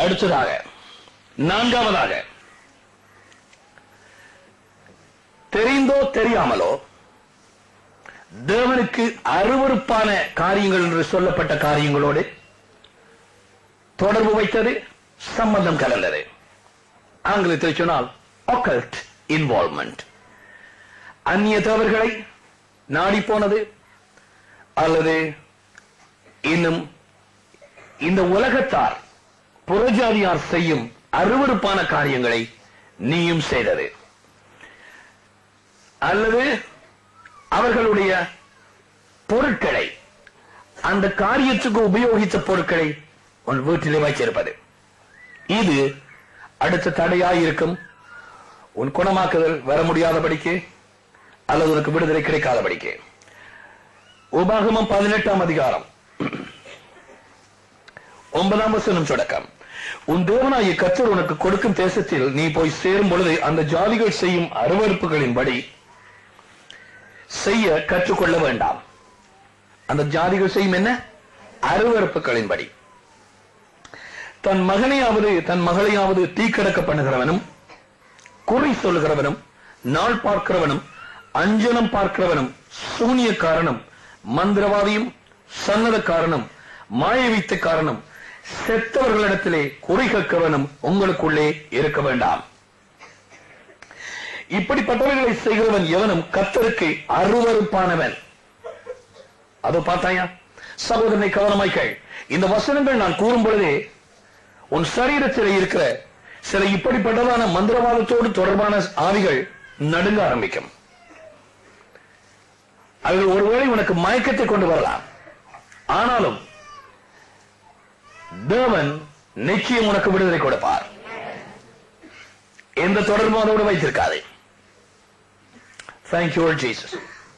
அடுத்ததாக நான்காவதாக தெரிந்தோ தெரியாமலோ தேவனுக்கு அருவருப்பான காரியங்கள் என்று சொல்லப்பட்ட காரியங்களோடு தொடர்பு வைத்தது சம்பந்தம் கலந்தது ஆங்கிலத்தில் சொன்னால் occult involvement அந்நிய தேவர்களை நாடி போனது அல்லது இன்னும் இந்த உலகத்தார் புறஜாதியார் செய்யும் அருவருப்பான காரியங்களை நீயும் செய்தது அல்லது அவர்களுடைய பொருட்களை அந்த காரியத்துக்கு உபயோகித்த பொருட்களை உன் வீட்டிலே வைத்திருப்பது இது அடுத்த தடையாயிருக்கும் உன் குணமாக்குதல் வர முடியாதபடிக்கு அல்லது உனக்கு விடுதலை கிடைக்காதபடிக்கு உபாகமம் பதினெட்டாம் அதிகாரம் ஒன்பதாம் வசனம் தொடக்கம் உன் தேவனாகிய கத்தர் உனக்கு கொடுக்கும் தேசத்தில் நீ போய் சேரும் பொழுது அந்த ஜாதிகள் செய்யும் அருவறுப்புகளின்படி செய்ய கற்றுக்கொள்ள வேண்டாம் அந்த ஜாதிகள் செய்யும் என்ன அருவறுப்புகளின்படி தன் மகனையாவது தன் மகளையாவது தீக்கடக்க பண்ணுகிறவனும் குறி சொல்லுகிறவனும் நாள் பார்க்கிறவனும் அஞ்சனம் பார்க்கிறவனும் சூனியக்காரனும் மந்திரவாதியும் சன்னதக்காரனும் மாயவித்தக்காரனும் செத்தவர்களிடத்திலே குறி கேட்கிறவனும் உங்களுக்குள்ளே இருக்க வேண்டாம் இப்படிப்பட்டவர்களை செய்கிறவன் எவனும் கத்தருக்கு அருவருப்பானவன் அதோ பார்த்தாயா சகோதரனை கவனமாய் கேள் இந்த வசனங்கள் நான் கூறும் பொழுதே உன் சரீரத்தில் இருக்கிற சில இப்படிப்பட்டதான மந்திரவாதத்தோடு தொடர்பான ஆவிகள் நடுங்க ஆரம்பிக்கும் அவைகள் ஒருவேளை உனக்கு மயக்கத்தை கொண்டு வரலாம் ஆனாலும் தேவன் நிச்சயம் உனக்கு விடுதலை கொடுப்பார் எந்த தொடர்பும் அதோடு வைத்திருக்காதே தேங்க்யூ ஜீசஸ்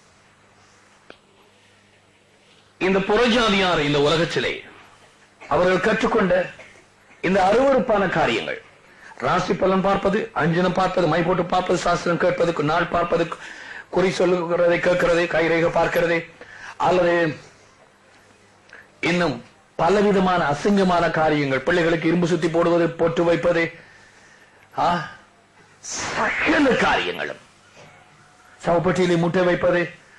இந்த புறஜாதியார் இந்த உலகத்திலே அவர்கள் கற்றுக்கொண்ட இந்த அருவருப்பான காரியங்கள் ராசி பலன் பார்ப்பது அஞ்சனம் பார்ப்பது மை போட்டு பார்ப்பது சாஸ்திரம் கேட்பது நாள் பார்ப்பது குறி சொல்லுகிறதை கேட்கிறது கைரேக பார்க்கிறது அல்லது இன்னும் பலவிதமான அசிங்கமான காரியங்கள் பிள்ளைகளுக்கு இரும்பு சுத்தி போடுவது போட்டு வைப்பது ஆ, சகல காரியங்களும் சவப்பட்டியிலே முட்டை வைப்பது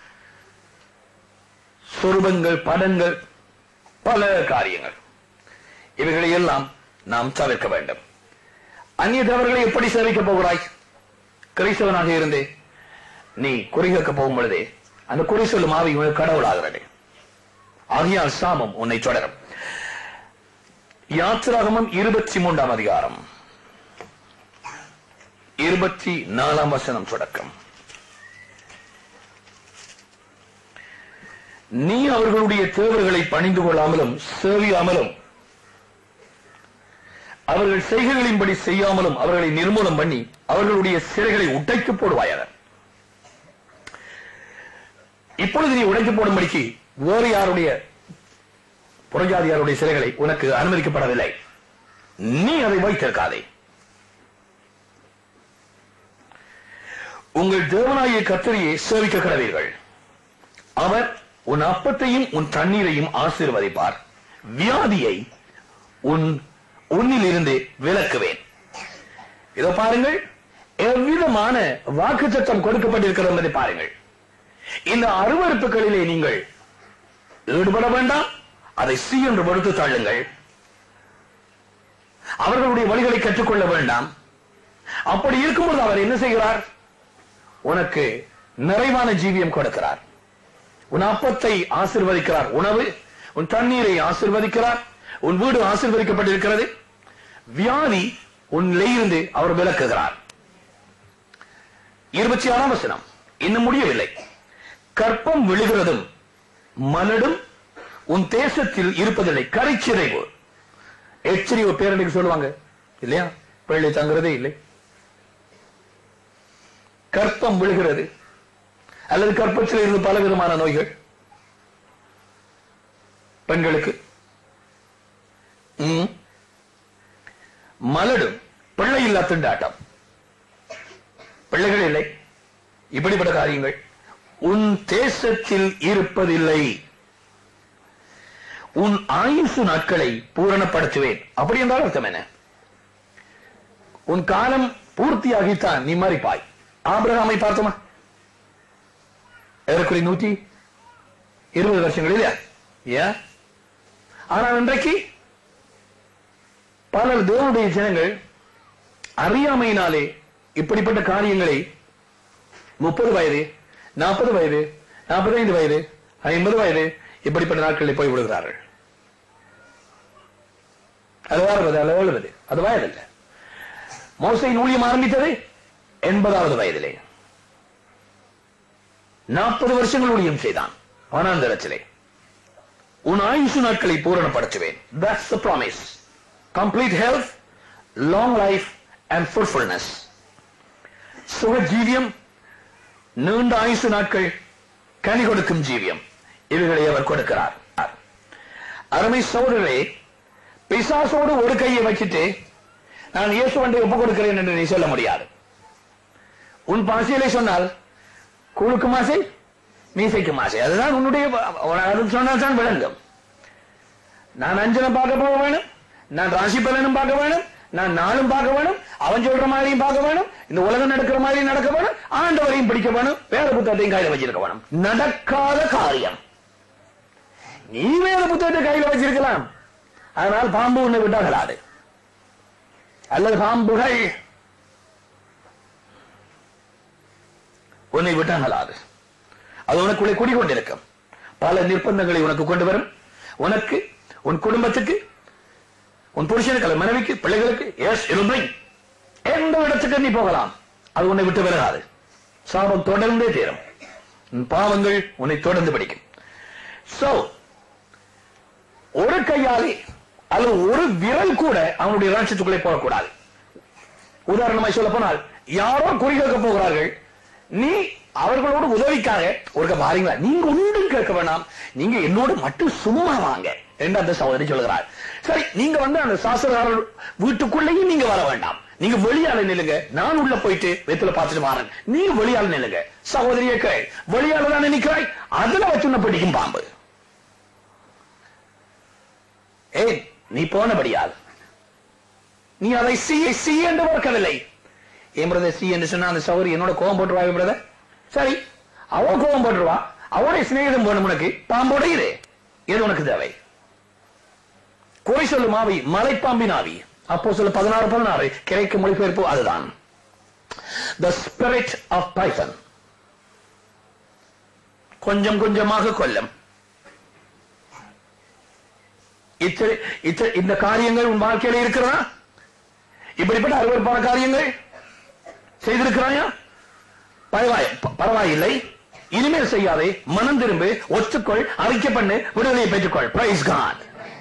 சொருபங்கள் படங்கள் பல காரியங்கள் இவைகளை எல்லாம் நாம் தவிர்க்க வேண்டும் அந்நிய தேவர்களை எப்படி சேவிக்க போகிறாய் கிறிஸ்தவனாக இருந்தே நீ குறி கேட்க போகும் பொழுதே அந்த குறி சொல்லும் ஆவி உனக்கு கடவுளாகிறது ஆகியால் சாமம் உன்னை தொடரும் யாத்திராகமம் இருபத்தி மூன்றாம் அதிகாரம் இருபத்தி நாலாம் வசனம் தொடக்கம் நீ அவர்களுடைய தேவர்களை பணிந்து கொள்ளாமலும் சேவியாமலும் அவர்கள் செய்கைகளின்படி செய்யாமலும் அவர்களை நிர்மூலம் பண்ணி அவர்களுடைய சிறைகளை உடைத்து போடுவாயாக இப்பொழுது நீ உடைத்து போடும்படிக்கு வேறு யாருடைய புறஜாதியாருடைய சிறைகளை உனக்கு அனுமதிக்கப்படவில்லை நீ அதை வைத்திருக்காதே உங்கள் தேவனாகிய கத்தரியை சேவிக்க கடவீர்கள் அவர் உன் அப்பத்தையும் உன் தண்ணீரையும் ஆசீர்வதிப்பார் வியாதியை உன் உன்னில் இருந்து விலக்குவேன் இதோ பாருங்கள் எவ்விதமான வாக்கு சட்டம் கொடுக்கப்பட்டிருக்கிறது என்பதை பாருங்கள் இந்த அருவறுப்புகளிலே நீங்கள் ஈடுபட வேண்டாம் அதை சி என்று மறுத்து தள்ளுங்கள் அவர்களுடைய வழிகளை கற்றுக்கொள்ள வேண்டாம் அப்படி இருக்கும்போது அவர் என்ன செய்கிறார் உனக்கு நிறைவான ஜீவியம் கொடுக்கிறார் உன் அப்பத்தை ஆசிர்வதிக்கிறார் உணவு உன் தண்ணீரை ஆசிர்வதிக்கிறார் உன் வீடு ஆசிர்வதிக்கப்பட்டிருக்கிறது வியாதி உன்னிலே இருந்து அவர் விலக்குகிறார் இருபத்தி ஆறாம் வசனம் இன்னும் முடியவில்லை கற்பம் விழுகிறதும் மலடும் உன் தேசத்தில் இருப்பதில்லை கரைச்சிறைவு எச்சரிவு பேரனுக்கு சொல்லுவாங்க இல்லையா பிள்ளை தங்குறதே இல்லை கற்பம் விழுகிறது அல்லது கற்பத்தில் இருந்து பல விதமான நோய்கள் பெண்களுக்கு ம். மலடும் பிள்ளை இல்லா திண்டாட்டம் பிள்ளைகள் இல்லை இப்படிப்பட்ட காரியங்கள் உன் தேசத்தில் இருப்பதில்லை உன் ஆயுசு நாட்களை பூரணப்படுத்துவேன் அப்படி என்றால் அர்த்தம் என்ன உன் காலம் பூர்த்தியாகித்தான் நீ மறிப்பாய் ஆபிரகாமை பார்த்தோமா ஏறக்குறை நூற்றி இருபது வருஷங்கள் இல்லையா ஏன் ஆனால் இன்றைக்கு பலர் தேவனுடைய ஜனங்கள் அறியாமையினாலே இப்படிப்பட்ட காரியங்களை முப்பது வயது நாற்பது வயது நாற்பத்தைந்து வயது ஐம்பது வயது இப்படிப்பட்ட நாட்களில் போய் விடுகிறார்கள் அது வாழ்வது அல்ல எழுபது அது வயதல்ல மோசையின் ஊழியம் ஆரம்பித்தது எண்பதாவது வயதிலே நாற்பது வருஷங்கள் ஊழியம் செய்தான் வனாந்தரத்திலே உன் ஆயுசு நாட்களை பூரணப்படுத்துவேன் that's the promise complete health long life and fruitfulness சுக ஜீவியம் நீண்ட ஆயுசு நாட்கள் கனி கொடுக்கும் ஜீவியம் இவைகளை அவர் கொடுக்கிறார் அருமை சோதரே பிசாசோடு ஒரு கையை வச்சுட்டு நான் இயேசுவண்டை ஒப்புக் கொடுக்கிறேன் என்று நீ சொல்ல முடியாது உன் பாசையிலே சொன்னால் கூழுக்கு மாசை மீசைக்கு மாசை அதுதான் உன்னுடைய அது சொன்னால் தான் விளங்கும் நான் அஞ்சனம் பார்க்க போக வேணும் நான் ராசி பலனும் பார்க்க வேணும் நான் நாளும் பார்க்க வேணும் அவன் சொல்ற மாதிரியும் பார்க்க வேணும் இந்த உலகம் நடக்கிற மாதிரி நடக்க வேணும் ஆண்டவரையும் பிடிக்க வேணும் வேத புத்தகத்தையும் கையில வச்சிருக்க வேணும் நடக்காத காரியம் நீ வேத புத்தகத்தை கையில வச்சிருக்கலாம் அதனால் பாம்பு உன்னை விட்டாகலாது அல்லது பாம்புகள் உன்னை விட்டாங்களாது அது உனக்குள்ளே குடிகொண்டிருக்கும் பல நிர்பந்தங்களை உனக்கு கொண்டு வரும் உனக்கு உன் குடும்பத்துக்கு உன் புருஷனுக்கு அல்லது மனைவிக்கு பிள்ளைகளுக்கு எஸ் இருமை எந்த இடத்துக்கு நீ போகலாம் அது உன்னை விட்டு விலகாது சாபம் தொடர்ந்தே தீரும் உன் பாவங்கள் உன்னை தொடர்ந்து பிடிக்கும் சோ ஒரு கையாலே அல்லது ஒரு விரல் கூட அவனுடைய ராட்சத்துக்குள்ளே போகக்கூடாது உதாரணமாய் சொல்ல போனால் யாரோ குறி கேட்க போகிறார்கள் நீ அவர்களோடு உதவிக்காக ஒரு பாருங்களா நீங்க ஒன்றும் கேட்க வேணாம் நீங்க என்னோடு மட்டும் சும்மா வாங்க என்று அந்த சகோதரி சொல்கிறார் சரி நீங்க வந்து அந்த சாஸ்திரக்காரர் வீட்டுக்குள்ளேயும் நீங்க வர வேண்டாம் நீங்க வெளியால நில்லுங்க நான் உள்ள போயிட்டு வெத்துல பார்த்துட்டு வரேன் நீங்க வெளியால நில்லுங்க சகோதரியே கே வெளியால தானே நிக்கிறாய் அதுல வச்சு பிடிக்கும் பாம்பு ஏய் நீ போனபடியால் நீ அதை சி சி என்று பார்க்கவில்லை என் பிரதர் சி என்று சொன்னா அந்த சௌரி என்னோட கோபம் போட்டுருவா பிரதர் சரி அவ கோபம் போட்டுருவா அவனுடைய சிநேகிதம் போன உனக்கு பாம்போட இது எது உனக்கு தேவை குறை சொல்லும் ஆவி மலைப்பாம்பின் ஆவி அப்போ சொல்ல பதினாறு பதினாறு கிரைக்கு மொழிபெயர்ப்பு அதுதான் த ஸ்பிரிட் ஆஃப் பைசன் கொஞ்சம் கொஞ்சமாக கொல்லும் இத்தனை- இத்த- இந்த காரியங்கள் உன் வாழ்க்கையில இருக்கிறதா இப்படிப்பட்ட அருவருப்பான காரியங்கள் செய்திருக்கிறாயா பரவாய் ப- பரவாயில்லை இனிமேல் செய்யாதே மனம் திரும்பு ஒத்துக்கொள் அறிக்கை பண்ணு விடுதலையை பெற்றுக்கொள் பிரைஸ் காட்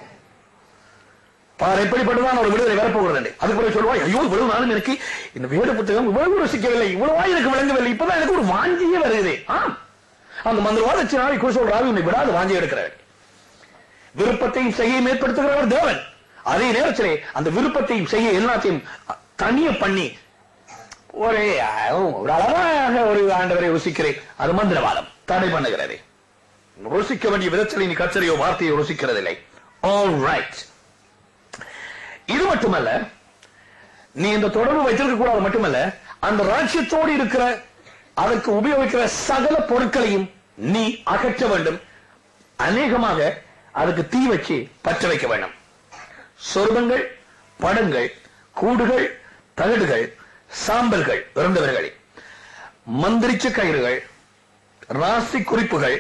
பார் எப்படிப்பட்டதான் ஒரு விடுதலை வரப்போகிறது அதுக்கு பிறகு சொல்லுவாய் ஐயோ இவ்வளவு நாளும் எனக்கு இந்த வேத புத்தகம் இவ்வளவு ருசிக்கவில்லை இவ்வளவா எனக்கு விளங்கவில்லை இப்பதான் எனக்கு ஒரு வாஞ்சியே வருகிறது ஆம் அந்த மந்திரவாத சினாவை குறிச்சு ஒரு ஆவி உன்னை விடாது வாஞ்சி எடுக்கிறார் விருப்பத்தையும் செய்ய மேற்படுத்துகிறவர் தேவன் அதே நேரத்திலே அந்த விருப்பத்தையும் செய்ய எல்லாத்தையும் தனிய பண்ணி ஒரே அஹ், ஒரு அழகாக ஒரு ஆண்டவரை ருசிக்கிறேன் அது மந்திரவாதம் தடை பண்ணுகிறது ருசிக்க வேண்டிய விதத்தில் நீ கச்சரியோ வார்த்தையோ ருசிக்கிறதில்லை ஆல் ரைட் இது மட்டுமல்ல நீ இந்த தொடர்பு வைத்திருக்க கூடாது மட்டுமல்ல அந்த ராஜ்யத்தோடு இருக்கிற அதற்கு உபயோகிக்கிற சகல பொருட்களையும் நீ அகற்ற வேண்டும் அநேகமாக அதுக்கு தீ வச்சு பற்ற வைக்க வேண்டும் சொர்பங்கள் படங்கள் கூடுகள் தகடுகள் சாம்பல்கள் இறந்தவர்கள் மந்திரிச்ச கயிறுகள் ராசி குறிப்புகள்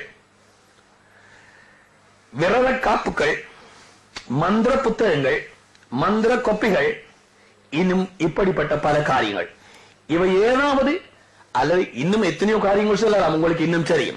விரல காப்புகள் மந்திர புத்தகங்கள் மந்திர கொப்பிகள் இன்னும் இப்படிப்பட்ட பல காரியங்கள் இவை ஏதாவது அல்லது இன்னும் எத்தனையோ காரியங்கள் சொல்லலாம் உங்களுக்கு இன்னும் தெரியும்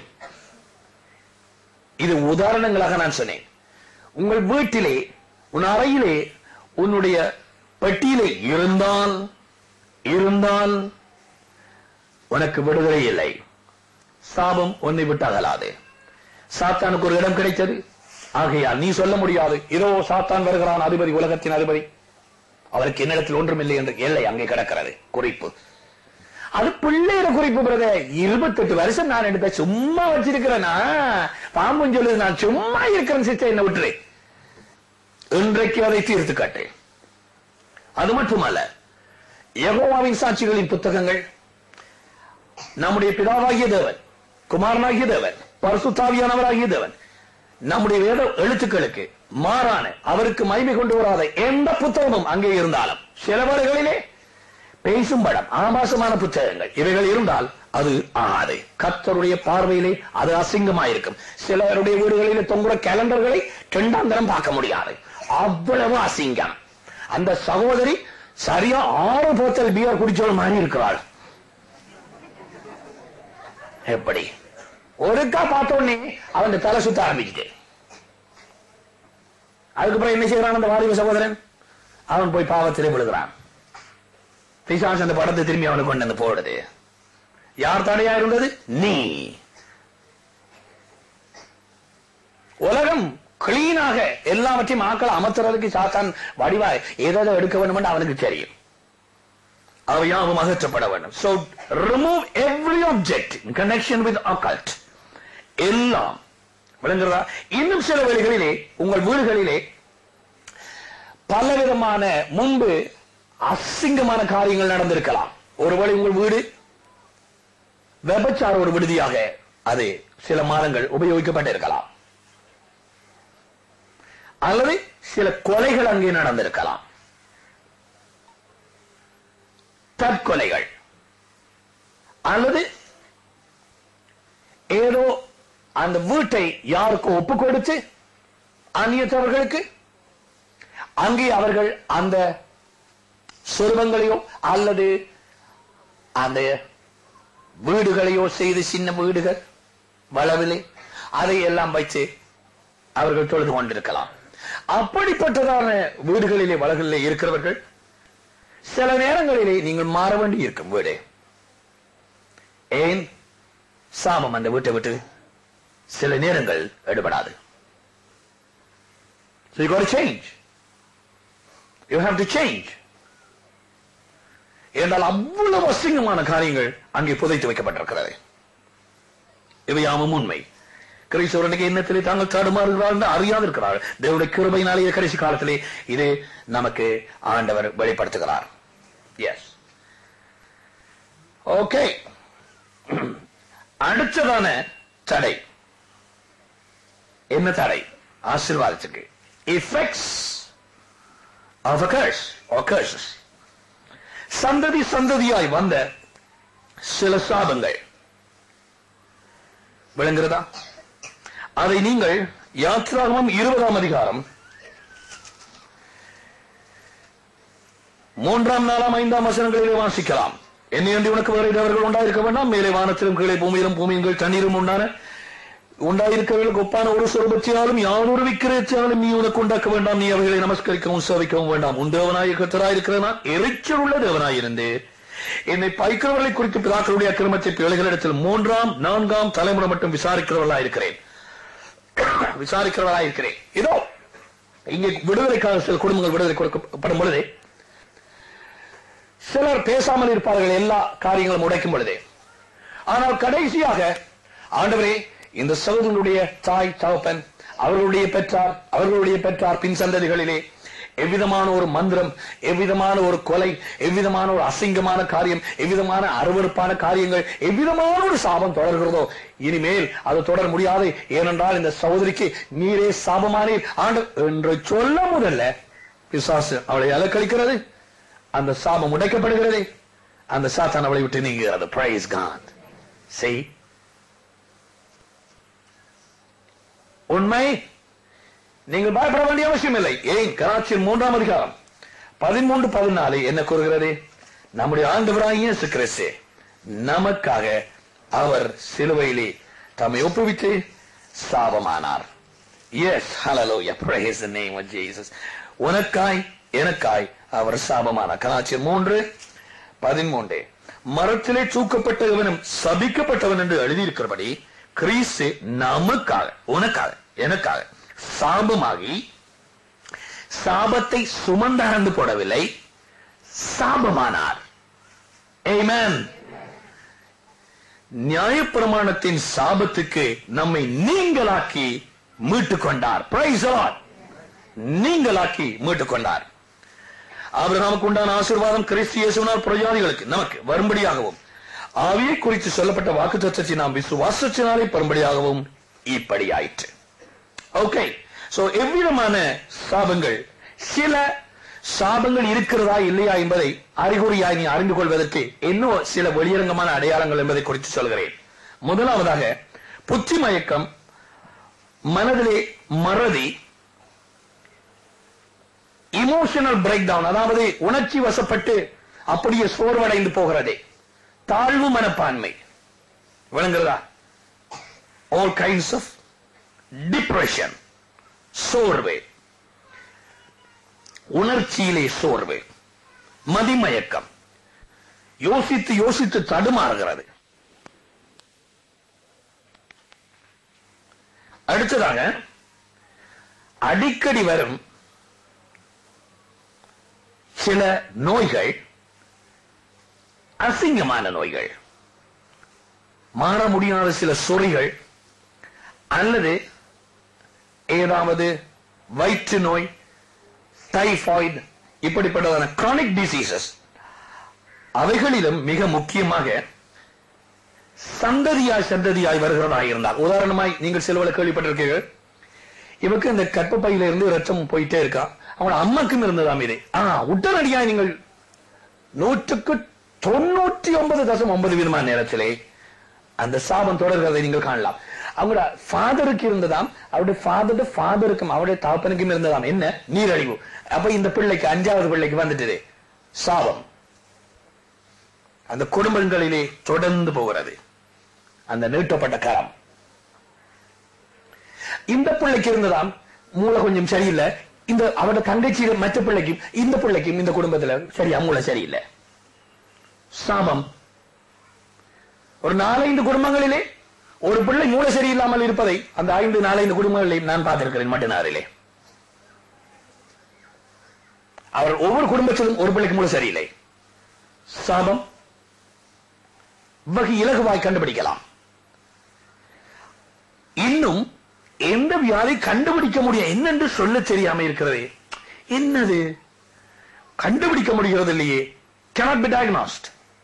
இது உதாரணங்களாக நான் சொன்னேன் உங்கள் வீட்டிலே உன் அறையிலே உன்னுடைய பெட்டியிலே இருந்தால் இருந்தால் உனக்கு விடுதலை இல்லை சாபம் உன்னை விட்டு அகலாது சாத்தானுக்கு ஒரு இடம் கிடைத்தது ஆகையால் நீ சொல்ல முடியாது இதோ சாத்தான் வருகிறான் அதிபதி உலகத்தின் அதிபதி அவருக்கு என்னிடத்தில் ஒன்றும் இல்லை என்று இல்லை அங்கே கிடக்கிறது குறிப்பு அது பிள்ளையோட குறிப்பு பிரதர் இருபத்தெட்டு வருஷம் நான் எடுத்த சும்மா வச்சிருக்கிறேனா பாம்பும் சொல்லுது நான் சும்மா இருக்கிறேன் சிஸ்டர் என்ன விட்டுரு இன்றைக்கு அதை தீர்த்து காட்டு அது மட்டுமல்ல யெகோவாவின் சாட்சிகளின் புத்தகங்கள் நம்முடைய பிதாவாகிய தேவன் குமாரனாகிய தேவன் பரிசுத்தாவியானவராகிய தேவன் நம்முடைய வேத எழுத்துக்களுக்கு மாறான அவருக்கு மகிமை கொண்டு வராத எந்த புத்தகமும் அங்கே இருந்தாலும் சில வேளைகளிலே பேசும் படம் ஆபாசமான புத்தகங்கள் இவைகள் இருந்தால் அது ஆகாது கர்த்தருடைய பார்வையிலே அது அசிங்கமாயிருக்கும் சிலருடைய வீடுகளிலே தொங்குற கேலண்டர்களை இரண்டாந்தரம் பார்க்க முடியாது அவ்வளவு அசிங்கம் அந்த சகோதரி சரியா ஆறு போத்தல் பியர் குடிச்சோட மாதிரி இருக்கிறாள் எப்படி ஒருக்கா பார்த்த உடனே அவன் தலை சுத்த ஆரம்பிச்சுட்டு அதுக்கப்புறம் என்ன செய்யறான் அந்த வாலிப சகோதரன் அவன் போய் பாவத்திலே விழுகிறான் பிசாசு அந்த படத்தை திரும்பி அவனுக்கு கொண்டு வந்து போடுது யார் தடையா இருந்தது நீ உலகம் கிளீனாக எல்லாவற்றையும் ஆக்கள் அமர்த்துறதுக்கு சாத்தான் வடிவாய் ஏதோ எடுக்க வேண்டும் என்று அவனுக்கு தெரியும் அவையாவும் அகற்றப்பட வேண்டும் so remove every object in connection with occult எல்லாம் விளங்குறதா இன்னும் சில வேளைகளிலே உங்கள் வீடுகளிலே பலவிதமான முன்பு அசிங்கமான காரியங்கள் நடந்திருக்கலாம் ஒருவேளை உங்கள் வீடு விபச்சார ஒரு விடுதியாக அது சில மாதங்கள் உபயோகிக்கப்பட்டிருக்கலாம் அல்லது சில கொலைகள் அங்கே நடந்திருக்கலாம் தற்கொலைகள் அல்லது ஏதோ அந்த வீட்டை யாருக்கோ ஒப்பு கொடுத்து அந்நியத்தவர்களுக்கு அங்கே அவர்கள் அந்த சொருவங்களையோ அல்லது அந்த வீடுகளையோ செய்து சின்ன வீடுகள் வளவிலே அதை எல்லாம் வைத்து அவர்கள் தொழுது கொண்டிருக்கலாம் அப்படிப்பட்டதான வீடுகளிலே வளர்களிலே இருக்கிறவர்கள் சில நேரங்களிலே நீங்கள் மாற வேண்டி இருக்கும் வீடு ஏன் சாபம் அந்த வீட்டை விட்டு சில நேரங்கள் எடுபடாது So you got to change. You have to change. என்றால் அவ்வளவு அசிங்கமான காரியங்கள் அங்கே புதைத்து வைக்கப்பட்டிருக்கிறது இவையாவும் உண்மை கிறிஸ்தவர்களுக்கு எண்ணத்திலே தாங்கள் தடுமாறுகிறார்கள் என்று அறியாதிருக்கிறார்கள் தேவனுடைய கிருபையினாலே கடைசி காலத்திலே இது நமக்கு ஆண்டவர் வெளிப்படுத்துகிறார் எஸ் ஓகே அடுத்ததான தடை என்ன தடை ஆசீர்வாதத்துக்கு effects of a curse or curses சந்ததி சந்ததியாய் வந்த சில சாபங்கள் விளங்குறதா அதை நீங்கள் யாத்ராகமம் இருபதாம் அதிகாரம் மூன்றாம் நாலாம் ஐந்தாம் வசனங்களிலே வாசிக்கலாம் என்னை அன்றி உனக்கு வேறு இடவர்கள் உண்டாயிருக்க வேண்டாம் மேலே வானத்திலும் கீழே பூமியிலும் பூமியின் கீழ் தண்ணீரும் உண்டான உண்டாயிருக்கவர்களுக்கு ஒப்பான ஒரு சொருபத்தியாலும் யாதொரு விக்கிரத்தியாலும் நீ உனக்கு உண்டாக்க வேண்டாம் நீ அவைகளை நமஸ்கரிக்கவும் சேவிக்கவும் வேண்டாம் உன் தேவனாய் கத்தராயிருக்கிற நான் எரிச்சல் உள்ள தேவனாயிருந்து என்னை பைக்கிறவர்களை குறித்து பிதாக்களுடைய அக்கிரமத்தை பிள்ளைகளிடத்தில் மூன்றாம் நான்காம் தலைமுறை மட்டும் விசாரிக்கிறவர்களா இருக்கிறேன் விசாரிக்கிறவர்களா இருக்கிறேன் இதோ இங்கே விடுதலைக்காக சில குடும்பங்கள் விடுதலை கொடுக்கப்படும் பொழுதே சிலர் பேசாமல் இருப்பார்கள் எல்லா காரியங்களும் உடைக்கும் பொழுதே ஆனால் கடைசியாக ஆண்டவரே இந்த சகோதரனுடைய தாய் தகப்பன் அவர்களுடைய பெற்றார் அவர்களுடைய பெற்றார் பின் சந்ததிகளிலே எவ்விதமான ஒரு மந்திரம் எவ்விதமான ஒரு கொலை எவ்விதமான ஒரு அசிங்கமான காரியம் எவ்விதமான அருவருப்பான காரியங்கள் எவ்விதமான ஒரு சாபம் தொடர்கிறதோ இனிமேல் அது தொடர முடியாது ஏனென்றால் இந்த சகோதரிக்கு நீரே சாபமானீர் ஆண்டு என்று சொல்ல முதல்ல பிசாசு அவளை அலக்களிக்கிறது அந்த சாபம் உடைக்கப்படுகிறது அந்த சாத்தான் அவளை விட்டு நீங்குகிறது பிரைஸ் காட் செய் உண்மை நீங்கள் பயப்பட வேண்டிய அவசியம் இல்லை ஏன் கராச்சியின் மூன்றாம் அதிகாரம் பதிமூன்று பதினாலு என்ன கூறுகிறது நம்முடைய ஆண்டவராகிய இயேசு கிறிஸ்து நமக்காக அவர் சிலுவையிலே தம்மை ஒப்புவித்து சாபமானார் எஸ் ஹalleluya praise the name of Jesus உனக்காய் எனக்காய் அவர் சாபமானார் கலாச்சியர் மூன்று பதிமூன்று மரத்திலே தூக்கப்பட்டவனும் சபிக்கப்பட்டவன் என்று எழுதியிருக்கிறபடி கிறிஸ்து நமக்காக உனக்காக எனக்காக சாபமாகி சாபத்தை சுமந்தறந்து போடவில்லை சாபமானார் Amen. நியாயப்பிரமாணத்தின் சாபத்துக்கு நம்மை நீங்களாக்கி மீட்டுக் கொண்டார் Praise the Lord. நீங்களாக்கி மீட்டுக் கொண்டார் ஆபிரகாமுக்கு உண்டான ஆசீர்வாதம் கிறிஸ்து இயேசுவினால் புரஜாதிகளுக்கு நமக்கு வரும்படியாகவும் ஆவியை குறித்து சொல்லப்பட்ட வாக்கு நாம் விசுவாசத்தினாலே பெறும்படியாகவும் இப்படி ஆயிற்று ஓகே சோ எவ்விதமான சாபங்கள் சில சாபங்கள் இருக்கிறதா இல்லையா என்பதை அறிகுறியாய் நீ அறிந்து கொள்வதற்கு இன்னும் சில வெளியரங்கமான அடையாளங்கள் என்பதை குறித்து சொல்கிறேன் முதலாவதாக புத்தி மயக்கம் மனதிலே மறதி இமோஷனல் பிரேக் டவுன் அதாவது உணர்ச்சி வசப்பட்டு அப்படியே சோர்வடைந்து போகிறதே தாழ்வு மனப்பான்மை விளங்குறதா ஆல் கைண்ட்ஸ் ஆஃப் டிப்ரெஷன் சோர்வு உணர்ச்சியிலே சோர்வு மதிமயக்கம் யோசித்து யோசித்து தடுமாறுகிறது அடுத்ததாக அடிக்கடி வரும் சில நோய்கள் அசிங்கமான நோய்கள் மாற முடியாத சில சொறிகள் அல்லது ஏதாவது வயிற்று நோய் டைபாய்டு இப்படிப்பட்டதான chronic டிசீசஸ் அவைகளிலும் மிக முக்கியமாக சந்ததியாய் சந்ததியாய் வருகிறதா இருந்தால் உதாரணமாய் நீங்கள் சிலவளை கேள்விப்பட்டிருக்கீர்கள் இவருக்கு இந்த கற்பப்பையில இருந்து ரத்தம் போயிட்டே இருக்கா அவனோட அம்மாக்கும் இருந்ததாம் இது ஆ உடனடியாய் நீங்கள் நூற்றுக்கு தொண்ணூற்றி ஒன்பது தசம் ஒன்பது விதமான நேரத்திலே அந்த சாபம் தொடர்கிறதை நீங்கள் காணலாம் அவங்களோட ஃபாதருக்கு இருந்ததாம் அவருடைய ஃபாதரோட ஃபாதருக்கும் அவருடைய தாப்பனுக்கும் இருந்ததாம் என்ன நீரழிவு அப்ப இந்த பிள்ளைக்கு அஞ்சாவது பிள்ளைக்கு வந்துட்டது சாபம் அந்த குடும்பங்களிலே தொடர்ந்து போகிறது அந்த நீட்டப்பட்ட கரம் இந்த பிள்ளைக்கு இருந்ததாம் மூளை கொஞ்சம் சரியில்லை இந்த அவரோட தங்கச்சி மற்ற பிள்ளைக்கும் இந்த பிள்ளைக்கும் இந்த குடும்பத்துல சரியா மூளை சரியில்லை சாபம் ஒரு நாலைந்து குடும்பங்களிலே ஒரு பிள்ளை மூளை சரியில்லாமல் இருப்பதை அந்த ஐந்து நாலைந்து குடும்பங்களில் நான் பார்த்திருக்கிறேன் மட்டுநாரிலே அவர் ஒவ்வொரு குடும்பத்திலும் ஒரு பிள்ளைக்கு மூளை சரியில்லை சாபம் வகை இலகுவாய் கண்டுபிடிக்கலாம் இன்னும் எந்த வியாதி கண்டுபிடிக்க முடியும் என்னென்று சொல்ல தெரியாம இருக்கிறது என்னது கண்டுபிடிக்க முடிகிறது இல்லையே cannot be diagnosed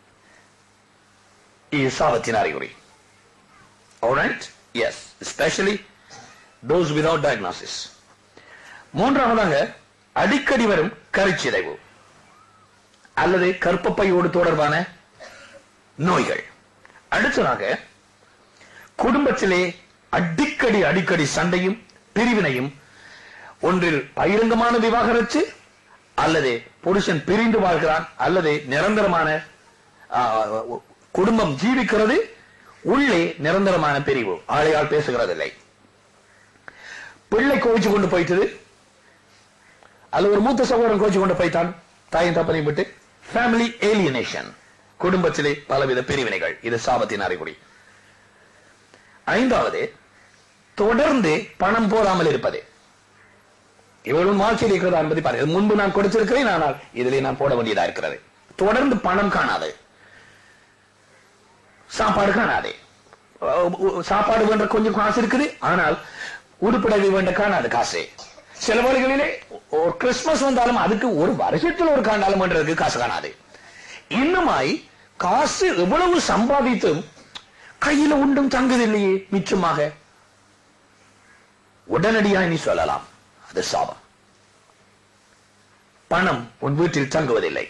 இது சாபத்தின் அறிகுறி alright yes especially those without diagnosis மூன்றாவதாக அடிக்கடி வரும் கருச்சிதைவு அல்லது கற்பப்பையோடு தொடர்பான நோய்கள் அடுத்ததாக குடும்பத்திலே அடிக்கடி அடிக்கடி சண்டையும் பிரிவினையும் ஒன்றில் பகிரங்கமான விவாகரத்து அல்லது புருஷன் பிரிந்து வாழ்கிறான் அல்லது நிரந்தரமான ஆ, குடும்பம் ஜீவிக்கிறது உள்ளே நிரந்தரமான பிரிவு ஆளையால் பேசுகிறதில்லை பிள்ளை கோவிச்சு கொண்டு போயிட்டது அல்லது ஒரு மூத்த சகோதரன் கோவிச்சு கொண்டு போய்த்தான் தாயும் தப்பனையும் விட்டு ஃபேமிலி ஏலியனேஷன் குடும்பத்திலே பலவித பிரிவினைகள் இது சாபத்தின் அறிகுறி ஐந்தாவது தொடர்ந்து பணம் போதாமல் இருப்பது இவளும் வாழ்க்கையில் இருக்கிறதா என்பதை பாருங்கள் முன்பு நான் கொடுத்திருக்கிறேன் ஆனால் இதிலே நான் போட வேண்டியதா இருக்கிறது தொடர்ந்து பணம் காணாது சாப்பாடு காணாது அஹ் உ- சாப்பாடு வேண்ட கொஞ்சம் காசு இருக்குது ஆனால் உடுப்படகு வேண்ட காணாது காசு சில வேளைகளிலே ஒரு கிறிஸ்துமஸ் வந்தாலும் அதுக்கு ஒரு வருஷத்தில் ஒரு காண்டாலும் பண்றதுக்கு காசு காணாது இன்னுமாய் காசு எவ்வளவு சம்பாதித்தும் கையில உண்டும் தங்குதில்லையே மிச்சமாக உடனடியாய் நீ சொல்லலாம் அது சாபம் பணம் உன் வீட்டில் தங்குவதில்லை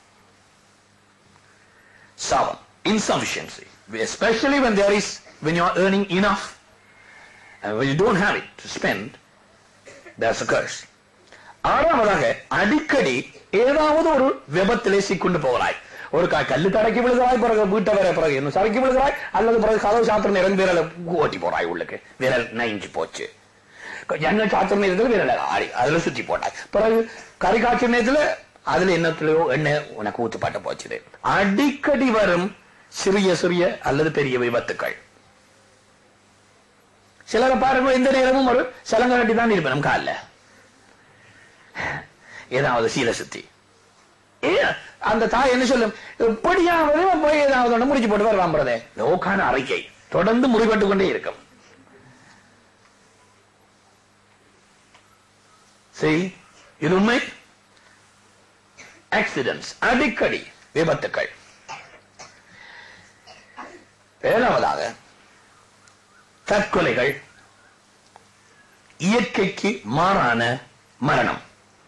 சாபம் insufficiency especially when there is when you are earning enough and when you don't have it to spend that's a curse ஆறாவதாக அடிக்கடி ஏதாவது ஒரு விபத்திலே சிக்கொண்டு போகிறாய் ஒரு கா- கல்லு தடக்கி விழுகிறாய் பிறகு வீட்டை வர பிறகு இன்னும் சறுக்கி விழுகிறாய் அல்லது பிறகு கதவு சாத்திரம் இறந்து விரல ஓட்டி போறாய் உள்ளுக்கு விரல் நைஞ்சு போச்சு எண்ணெய் சாத்திர நேரத்துல விரல ஆடி அதுல சுத்தி போட்டாய் பிறகு கறி காய்ச்சல் நேரத்துல அதுல என்னத்திலயோ எண்ணெய் உனக்கு ஊத்துப்பாட்ட போச்சுது அடிக்கடி வரும் சிறிய சிறிய அல்லது பெரிய விபத்துக்கள் சிலரை பாருங்க எந்த நேரமும் ஒரு சலங்க கட்டி தான் இருப்பேன் நம்ம காலில் ஏதாவது சீல சுத்தி ஏ, அந்த தாய் என்ன சொல்லும் எப்படியாவது போய் ஏதாவது ஒண்ணு முடிச்சு போட்டு வருவான் பிரதே லோக்கான அறிக்கை தொடர்ந்து முறிபட்டு கொண்டே இருக்கும் சரி இது உண்மை ஆக்சிடென்ட்ஸ் அடிக்கடி விபத்துக்கள் ஏழாவதாக தற்கொலைகள் இயற்கைக்கு மாறான மரணம்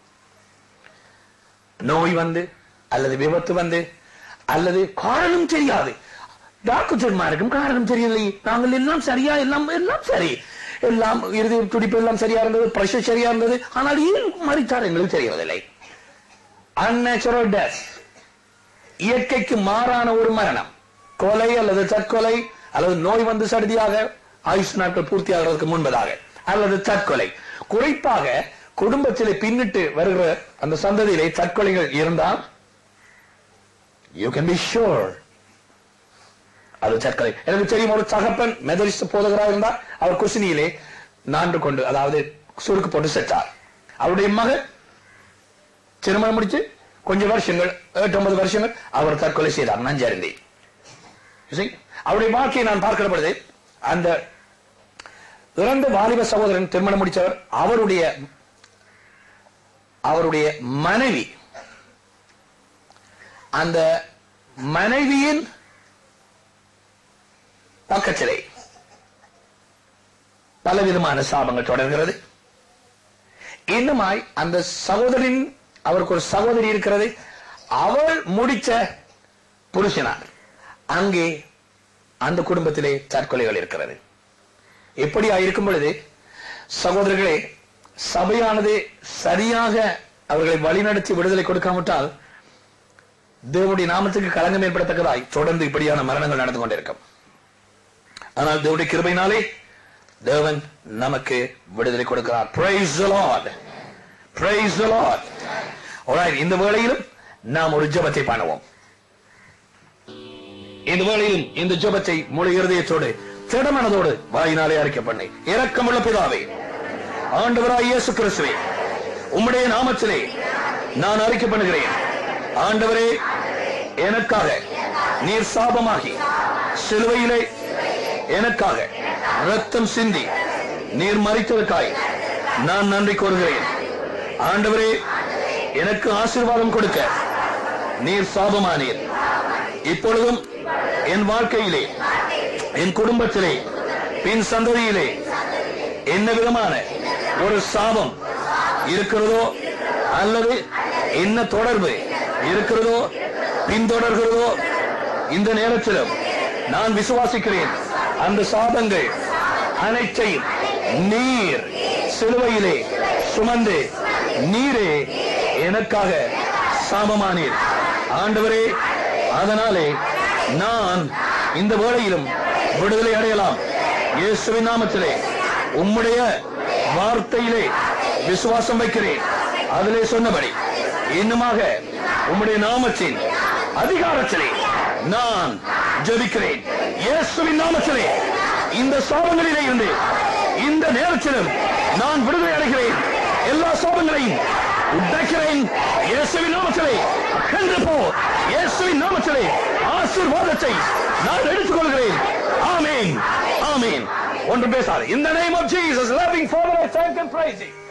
நோய் வந்து அல்லது விபத்து வந்து அல்லது காரணம் தெரியாது டாக்டர்மாருக்கும் காரணம் தெரியலை நாங்கள் எல்லாம் சரியா எல்லாம் எல்லாம் சரி எல்லாம் இறுதி துடிப்பு எல்லாம் சரியா இருந்தது பிரஷர் சரியா இருந்தது ஆனால் ஏன் மறித்தார் எங்களுக்கு தெரியவதில்லை அந்நேச்சுரல் டெத் இயற்கைக்கு மாறான ஒரு மரணம் கொலை அல்லது தற்கொலை அல்லது நோய் வந்து சடுதியாக ஆயுஷ் நாட்கள் பூர்த்தியாகிறதுக்கு முன்பதாக அல்லது தற்கொலை குறிப்பாக குடும்பத்திலே பின்னிட்டு வருகிற அந்த சந்ததியிலே தற்கொலைகள் இருந்தால் யூ கேன் பி ஷோர் அது தற்கொலை எனக்கு தெரியும் ஒரு தகப்பன் மெதரிஸ்ட் போதகராக இருந்தார் அவர் குசினியிலே நான்கு கொண்டு அதாவது சுருக்கு போட்டு செத்தார் அவருடைய மகன் திருமணம் முடிச்சு கொஞ்சம் வருஷங்கள் எட்டு ஒன்பது வருஷங்கள் அவர் தற்கொலை செய்தார் நஞ்சருந்தி You see? அவருடைய வாழ்க்கையை நான் பார்க்கிற பொழுது அந்த இறந்த வாலிப சகோதரன் திருமணம் முடிச்சவர் அவருடைய அவருடைய மனைவி அந்த மனைவியின் பக்கத்திலே பலவிதமான சாபங்கள் தொடர்கிறது இன்னுமாய் அந்த சகோதரின் அவருக்கு ஒரு சகோதரி இருக்கிறது அவள் முடிச்ச புருஷனார் அங்கே அந்த குடும்பத்திலே தற்கொலைகள் இருக்கிறது எப்படியா இருக்கும் பொழுது சகோதரர்களே சபையானது சரியாக அவர்களை வழிநடத்தி விடுதலை கொடுக்காவிட்டால் தேவனுடைய நாமத்துக்கு களங்கம் ஏற்படத்தக்கதாய் தொடர்ந்து இப்படியான மரணங்கள் நடந்து கொண்டிருக்கும் ஆனால் தேவனுடைய கிருபையினாலே தேவன் நமக்கு விடுதலை கொடுக்கிறார் Praise the Lord. Praise the Lord. Alright, இந்த வேளையிலும் நாம் ஒரு ஜெபத்தை பண்ணுவோம் இந்த வேளையிலும் இந்த ஜெபத்தை முழு இருதயத்தோடு திடமனதோடு வாயினாலே அறிக்கை பண்ணி இரக்கமுள்ள பிதாவே ஆண்டவராய் இயேசு கிறிஸ்துவே உம்முடைய நாமத்திலே நான் அறிக்கை பண்ணுகிறேன் ஆண்டவரே எனக்காக நீர் சாபமாகி சிலுவையிலே எனக்காக ரத்தம் சிந்தி நீர் மறித்ததற்காய் நான் நன்றி கூறுகிறேன் ஆண்டவரே எனக்கு ஆசீர்வாதம் கொடுக்க நீர் சாபமானீர் இப்பொழுதும் என் வாழ்க்கையிலே என் குடும்பத்திலே பின் சந்ததியிலே என்ன விதமான ஒரு சாபம் இருக்கிறதோ அல்லது என்ன தொடர்பு இருக்கிறதோ பின்தொடர்கிறதோ இந்த நேரத்திலும் நான் விசுவாசிக்கிறேன் அந்த சாபங்கள் அனைத்தையும் நீர் சிலுவையிலே சுமந்து நீரே எனக்காக சாபமானீர் ஆண்டவரே அதனாலே நான் இந்த வேளையிலும் விடுதலை அடையலாம் இயேசுவின் நாமத்திலே உம்முடைய வார்த்தையிலே விசுவாசம் வைக்கிறேன் அதிலே சொன்னபடி இன்னுமாக உம்முடைய நாமத்தின் அதிகாரத்திலே நான் ஜெபிக்கிறேன் இயேசுவின் நாமத்திலே இந்த சாபங்களிலே இருந்து இந்த நேரத்திலும் நான் விடுதலை அடைகிறேன் எல்லா சாபங்களையும் உடைக்கிறேன் இயேசுவின் நாமத்திலே அகன்று போ இயேசுவின் நாமத்திலே ஆசீர்வாதத்தை நான் எடுத்துக்கொள்கிறேன் ஆமென் ஆமென் ஒன்று பேசாது in the name of Jesus loving father I thank and praise you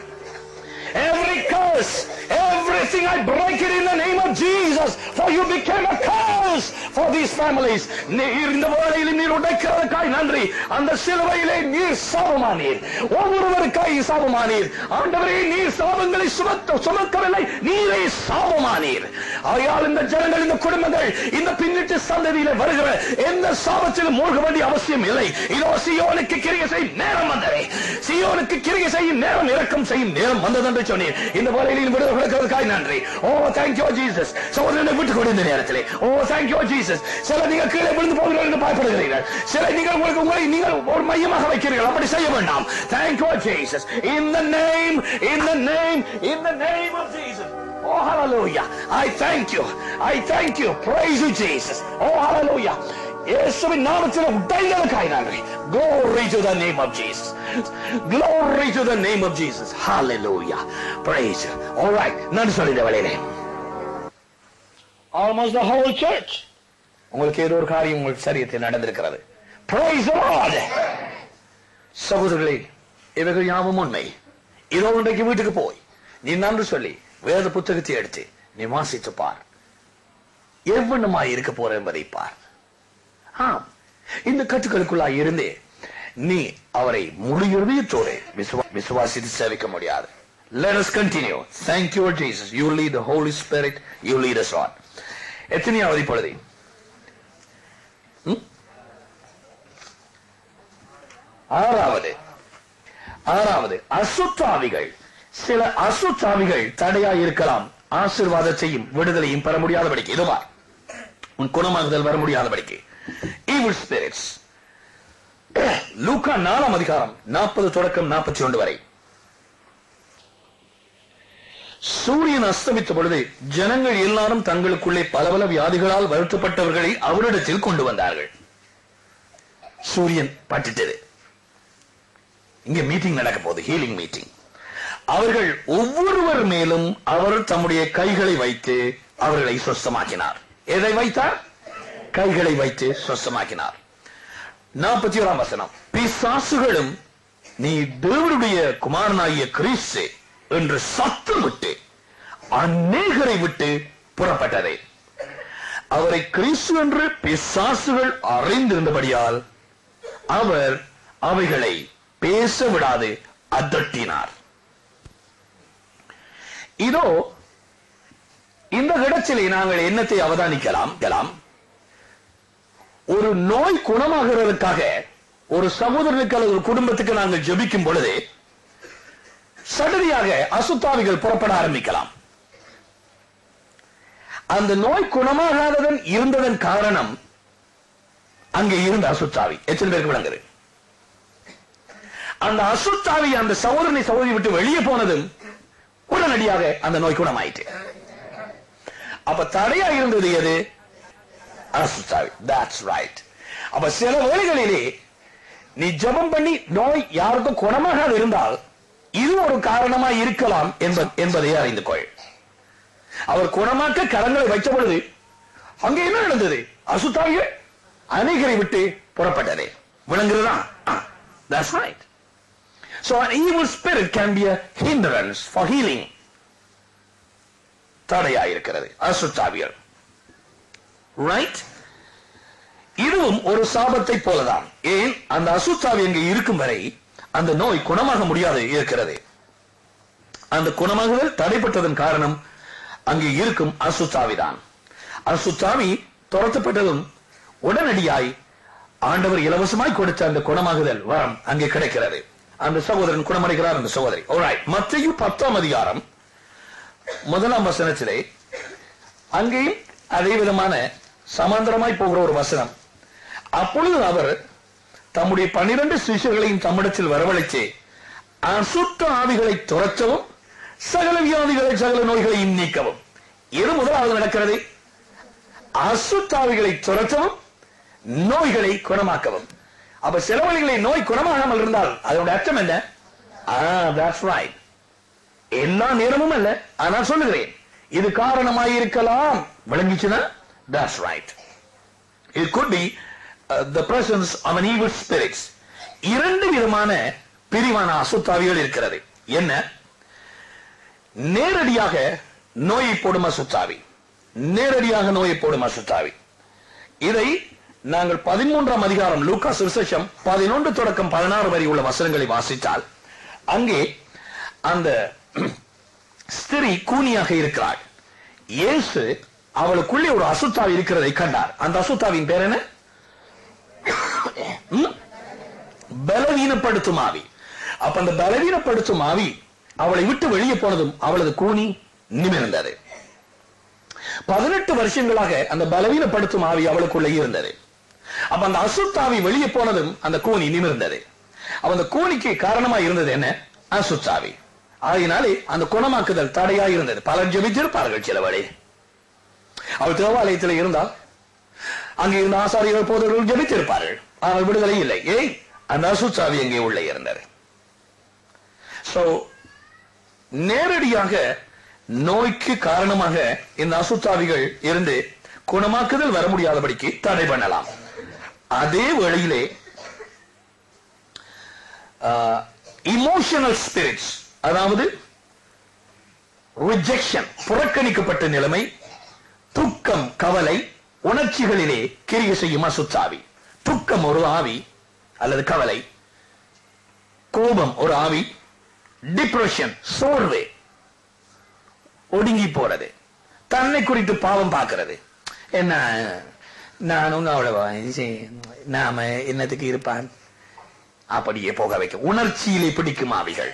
Every curse, everything I break it in the name of Jesus. For you became a curse for these families. நீர் இந்த வேளையில் நீர் உடைக்கிறதுக்காய் நன்றி அந்த சிலுவையிலே நீர் சாபமானீர் ஒவ்வொருவருக்காய் சாபமானீர் ஆண்டவரே நீர் சாபங்களை சுமத்த சுமக்கவில்லை நீரே சாபமானீர் ஆகையால் இந்த ஜனங்கள் இந்த குடும்பங்கள் இந்த பின்னிட்டு சந்ததியில வருகிற எந்த சாபத்திலும் மூழ்க வேண்டிய அவசியம் இல்லை இதோ சியோனுக்கு கிரியை செய்யும் நேரம் வந்ததே சியோனுக்கு கிரியை செய்யும் நேரம் இரக்கம் செய்யும் நேரம் வந்தது என்று சொன்னீர் இந்த வேலையில் விடுதலை கொடுக்கிறதுக்காய் நன்றி ஓ தேங்க்யூ ஜீசஸ் சோதரனை விட்டுக் கொடு இந்த நேரத்திலே ஓ தேங்க்யூ ஜீசஸ் சில நீங்கள் கீழே விழுந்து போகிறீர்கள் என்று பயப்படுகிறீர்கள் சில நீங்கள் உங்களுக்கு உங்களை நீங்கள் ஒரு மையமாக வைக்கிறீர்கள் அப்படி செய்ய வேண்டாம் thank you Jesus in the name in the name in the name of Jesus Oh, hallelujah. I thank you. I thank you. Praise you, Jesus. Oh, hallelujah. இயேசுவின் நாமத்தில் உடைந்ததற்காய் நன்றி glory to the name of Jesus glory to the name of Jesus hallelujah praise you all right நன்றி சொல்லிட வழியிலே almost the whole church உங்களுக்கு ஏதோ ஒரு காரியம் உங்கள் சரியத்தில் நடந்திருக்கிறது praise the Lord சகோதரர்களே இவைகள் யாவும் உண்மை இதோ இன்றைக்கு வீட்டுக்கு போய் நீ நன்றி சொல்லி வேத புத்தகத்தை எடுத்து நீ வாசித்து பார் எவ்வளமாய் இருக்க போற என்பதை பார் ஆம் இந்த கட்டுக்களுக்குள்ளாய் இருந்தே நீ அவரை முழு இருதயத்தோடு விசுவா- விசுவாசித்து சேவிக்க முடியாது Let us continue. Thank you, Jesus. You lead the Holy Spirit. You lead us on. எத்தனையாவது இப்பொழுது ம்? ஆறாவது ஆறாவது அசுத்தாவிகள் சில அசுத்தாவிகள் தடையா இருக்கலாம் ஆசீர்வாதத்தையும் விடுதலையும் பெற முடியாதபடிக்கு இதுவா உன் குணமாகுதல் வர முடியாதபடிக்கு evil spirits லூக்கா நாலாம் அதிகாரம் நாற்பது தொடக்கம் நாற்பத்தி ஒன்று வரை சூரியன் அஸ்தமித்த பொழுது ஜனங்கள் எல்லாரும் தங்களுக்குள்ளே பல பல வியாதிகளால் வருத்தப்பட்டவர்களை அவரிடத்தில் கொண்டு வந்தார்கள் சூரியன் பட்டுட்டது இங்க மீட்டிங் நடக்க போகுது ஹீலிங் மீட்டிங் அவர்கள் ஒவ்வொருவர் மேலும் அவர் தம்முடைய கைகளை வைத்து அவர்களை சொஸ்தமாக்கினார் எதை வைத்தார் கைகளை வைத்து சொஸ்தமாக்கினார் நாற்பத்தி ஓராம் வசனம் பிசாசுகளும் நீ தேவனுடைய குமாரனாகிய கிறிஸ்து என்று சத்தமிட்டு அநேகரை விட்டு புறப்பட்டதே அவரை கிறிஸ்து என்று பிசாசுகள் அறிந்திருந்தபடியால் அவர் அவைகளை பேச விடாது அதட்டினார் இதோ இந்த இடத்திலே நாங்கள் என்னத்தை அவதானிக்கலாம் கலாம் ஒரு நோய் குணமாகிறதுக்காக ஒரு சகோதரனுக்கு அல்லது ஒரு குடும்பத்துக்கு நாங்கள் ஜெபிக்கும் பொழுது சடதியாக அசுத்தாவிகள் புறப்பட ஆரம்பிக்கலாம் அந்த நோய் குணமாகாததன் இருந்ததன் காரணம் அங்கே இருந்த அசுத்தாவி எத்தனை பேருக்கு விளங்குது அந்த அசுத்தாவி அந்த சகோதரனை சகோதரி விட்டு வெளியே போனதும் உடனடியாக அந்த நோய் குணமாயிட்டு அப்ப தடையா இருந்தது எது அசுத்தாவி that's right அப்ப சில வேளைகளிலே நீ ஜெபம் பண்ணி நோய் யாருக்கும் குணமாகாத இருந்தால் இது ஒரு காரணமா இருக்கலாம் என்ப- என்பதை அறிந்து கொள் அவர் குணமாக்க கரங்களை வைத்த பொழுது அங்க என்ன நடந்தது அசுத்தாவிய அநேகரை விட்டு புறப்பட்டதே விளங்குறதா Ah, that's right so an evil spirit can be a hindrance for healing தடையா இருக்கிறது அசுத்தாவியல் ரைட் இதுவும் ஒரு சாபத்தை போலதான் ஏன் அந்த அசுத்தாவி அங்கே இருக்கும் வரை அந்த நோய் குணமாக முடியாது இருக்கிறது அந்த குணமாகுதல் தடைப்பட்டதன் காரணம் அங்கே இருக்கும் அசுத்தாவிதான் அசுத்தாவி துரத்தப்பட்டதும் உடனடியாய் ஆண்டவர் இலவசமாய் கொடுத்த அந்த குணமாகுதல் வரம் அங்கே கிடைக்கிறது அந்த சகோதரன் குணமடைகிறார் அந்த சகோதரி Alright. மத்தேயு பத்தாம் அதிகாரம் முதலாம் வசனத்திலே அங்கேயும் அதே விதமான சமாந்தரமாய் போகிற ஒரு வசனம் அப்பொழுது அவர் தம்முடைய பன்னிரண்டு சிஷ்யர்களையும் தம்மிடத்தில் வரவழைத்து அசுத்த ஆவிகளை துரத்தவும் சகல வியாதிகளை சகல நோய்களையும் நீக்கவும் எது முதலாவது நடக்கிறது அசுத்தாவிகளை துரத்தவும் நோய்களை குணமாக்கவும் அப்ப சில வழிகளை நோய் குணமாகாமல் இருந்தால் அதனுடைய அர்த்தம் என்ன ஆ that's right எல்லா நேரமும் அல்ல ஆனால் சொல்லுகிறேன் இது காரணமாயிருக்கலாம் விளங்கிச்சுன்னா that's right it could be uh, the presence of an evil spirits இரண்டு விதமான பிரிவான அசுத்தாவிகள் இருக்கிறது என்ன நேரடியாக நோயை போடும் அசுத்தாவி நேரடியாக நோயை போடும் அசுத்தாவி இதை நாங்கள் பதிமூன்றாம் அதிகாரம் லூக்கா சுவிசேஷம் பதினொன்று தொடக்கம் பதினாறு வரை உள்ள வசனங்களை வாசித்தால் அங்கே அந்த ஸ்திரீ கூனியாக இருக்கிறாள் இயேசு அவளுக்குள்ளே ஒரு அசுத்தாவி இருக்கிறதை கண்டார் அந்த அசுத்தாவின் பேர் என்ன ம்? பலவீனப்படுத்தும் ஆவி அப்ப அந்த பலவீனப்படுத்தும் ஆவி அவளை விட்டு வெளியே போனதும் அவளது கூனி நிமிர்ந்தது பதினெட்டு வருஷங்களாக அந்த பலவீனப்படுத்தும் ஆவி அவளுக்குள்ள இருந்தது அப்ப அந்த அசுத்தாவி வெளியே போனதும் அந்த கூனி நிமிர்ந்தது அப்ப அந்த கூனிக்கு காரணமா இருந்தது என்ன அசுத்தாவி ஆகையினாலே அந்த குணமாக்குதல் தடையா இருந்தது பலர் ஜெபித்திருப்பார்கள் சில வழி அவள் தேவாலயத்தில் இருந்தால் அங்கே இருந்த ஆசாரியர்கள் போதவர்கள் ஜெபித்திருப்பார்கள் ஆனால் விடுதலை இல்லை ஏய் அந்த அசுத்தாவி அங்கே உள்ளே இருந்தது சோ நேரடியாக நோய்க்கு காரணமாக இந்த அசுத்தாவிகள் இருந்து குணமாக்குதல் வர முடியாதபடிக்கு தடை பண்ணலாம் அதே வேளையிலே இமோஷனல் ஸ்பிரிட்ஸ் அதாவது ரிஜெக்ஷன் புறக்கணிக்கப்பட்ட நிலைமை துக்கம் கவலை உணர்ச்சிகளிலே கிரிய செய்யும் அசுத்தாவி துக்கம் ஒரு ஆவி அல்லது கவலை கோபம் ஒரு ஆவி டிப்ரெஷன் சோர்வு ஒடுங்கி போறது தன்னை குறித்து பாவம் பார்க்கிறது என்ன நானும் அவ்வளவா சரி, நாம என்னத்துக்கு இருப்பான் அப்படியே போக வைக்க உணர்ச்சியிலே பிடிக்கும் ஆவிகள்